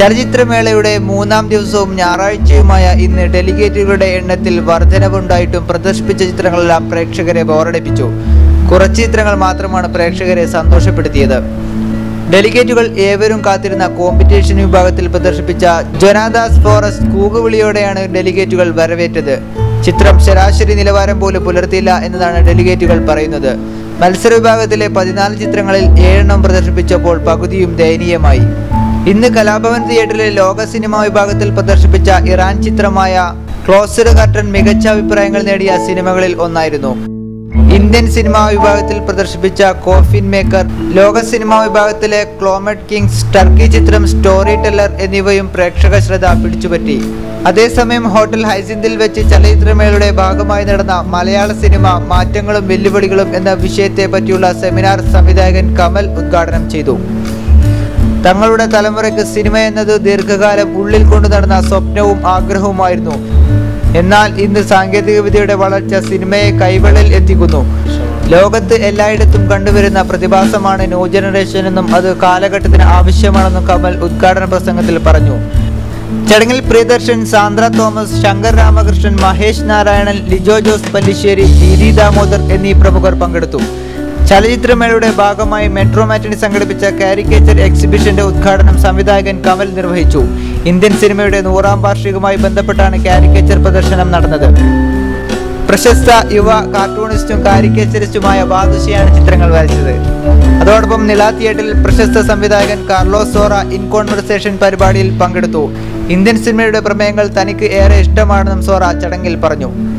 ചലച്ചിത്രമേളയുടെ മൂന്നാം ദിവസവും ഞായറാഴ്ചയുമായ ഇന്ന് ഡെലിഗേറ്റുകളുടെ എണ്ണത്തിൽ വർധനവുണ്ടായിട്ടും പ്രദർശിപ്പിച്ച ചിത്രങ്ങളെല്ലാം പ്രേക്ഷകരെ ബോറടിപ്പിച്ചു കുറച്ച് ചിത്രങ്ങൾ മാത്രമാണ് പ്രേക്ഷകരെ സന്തോഷപ്പെടുത്തിയത് ഡെലിഗേറ്റുകൾ ഏവരും കാത്തിരുന്ന കോമ്പറ്റീഷൻ വിഭാഗത്തിൽ പ്രദർശിപ്പിച്ച ജൊനാദാസ് ഫോറസ്റ്റ് കൂകുവിളിയോടെയാണ് ഡെലിഗേറ്റുകൾ വരവേറ്റത് ചിത്രം ശരാശരി നിലവാരം പോലും പുലർത്തിയില്ല എന്നതാണ് ഡെലിഗേറ്റുകൾ പറയുന്നത് മത്സര വിഭാഗത്തിലെ പതിനാല് ചിത്രങ്ങളിൽ ഏഴെണ്ണം പ്രദർശിപ്പിച്ചപ്പോൾ പകുതിയും ദയനീയമായി ഇന്ന് കലാഭവൻ തിയേറ്ററിലെ ലോക സിനിമാ വിഭാഗത്തിൽ പ്രദർശിപ്പിച്ച ഇറാൻ ചിത്രമായ ക്ലോസ്ഡ് കർട്ടൻ മികച്ച അഭിപ്രായങ്ങൾ നേടിയ സിനിമകളിൽ ഒന്നായിരുന്നു ഇന്ത്യൻ സിനിമാ വിഭാഗത്തിൽ പ്രദർശിപ്പിച്ച കോഫിൻ മേക്കർ ലോക സിനിമാ വിഭാഗത്തിലെ ക്ലോമറ്റ് കിങ്സ് ടർക്കി ചിത്രം സ്റ്റോറി ടെല്ലർ എന്നിവയും പ്രേക്ഷക ശ്രദ്ധ പിടിച്ചുപറ്റി അതേസമയം ഹോട്ടൽ ഹൈസിന്തിൽ വെച്ച് ചലച്ചിത്രമേളയുടെ ഭാഗമായി നടന്ന മലയാള സിനിമ മാറ്റങ്ങളും വെല്ലുവിളികളും എന്ന വിഷയത്തെ പറ്റിയുള്ള സെമിനാർ സംവിധായകൻ കമൽ ഉദ്ഘാടനം ചെയ്തു തങ്ങളുടെ തലമുറയ്ക്ക് സിനിമ എന്നത് ദീർഘകാലം ഉള്ളിൽ കൊണ്ടു നടന്ന സ്വപ്നവും ആഗ്രഹവുമായിരുന്നു എന്നാൽ ഇന്ന് സാങ്കേതികവിദ്യയുടെ വളർച്ച സിനിമയെ കൈവെളിൽ എത്തിക്കുന്നു ലോകത്ത് എല്ലായിടത്തും കണ്ടുവരുന്ന പ്രതിഭാസമാണ് ന്യൂ ജനറേഷൻ എന്നും അത് കാലഘട്ടത്തിന് ആവശ്യമാണെന്നും കമൽ ഉദ്ഘാടന പ്രസംഗത്തിൽ പറഞ്ഞു ചടങ്ങിൽ പ്രിയദർശൻ സാന്ദ്ര തോമസ് ശങ്കർ രാമകൃഷ്ണൻ മഹേഷ് നാരായണൻ ലിജോ ജോസ് പല്ലിശ്ശേരി ദീദി ദാമോദർ എന്നീ പ്രമുഖർ പങ്കെടുത്തു ചലച്ചിത്രമേളയുടെ ഭാഗമായി മെട്രോ മാറ്റിനി സംഘടിപ്പിച്ച കാരിക്കേച്ചർ എക്സിബിഷന്റെ ഉദ്ഘാടനം സംവിധായകൻ കമൽ നിർവഹിച്ചു ഇന്ത്യൻ സിനിമയുടെ നൂറാം വാർഷികവുമായി ബന്ധപ്പെട്ടാണ് കാരിക്കേച്ചർ പ്രദർശനം നടന്നത് പ്രശസ്ത യുവ കാർട്ടൂണിസ്റ്റും കാരിക്കേച്ചറിസ്റ്റുമായ ബാദുഷയാണ് ചിത്രങ്ങൾ വരച്ചത് അതോടൊപ്പം നില തിയേറ്ററിൽ പ്രശസ്ത സംവിധായകൻ കാർലോസ് സോറ ഇൻ കോൺവെർസേഷൻ പരിപാടിയിൽ പങ്കെടുത്തു ഇന്ത്യൻ സിനിമയുടെ പ്രമേയങ്ങൾ തനിക്ക് ഏറെ ഇഷ്ടമാണെന്നും സോറ ചടങ്ങിൽ പറഞ്ഞു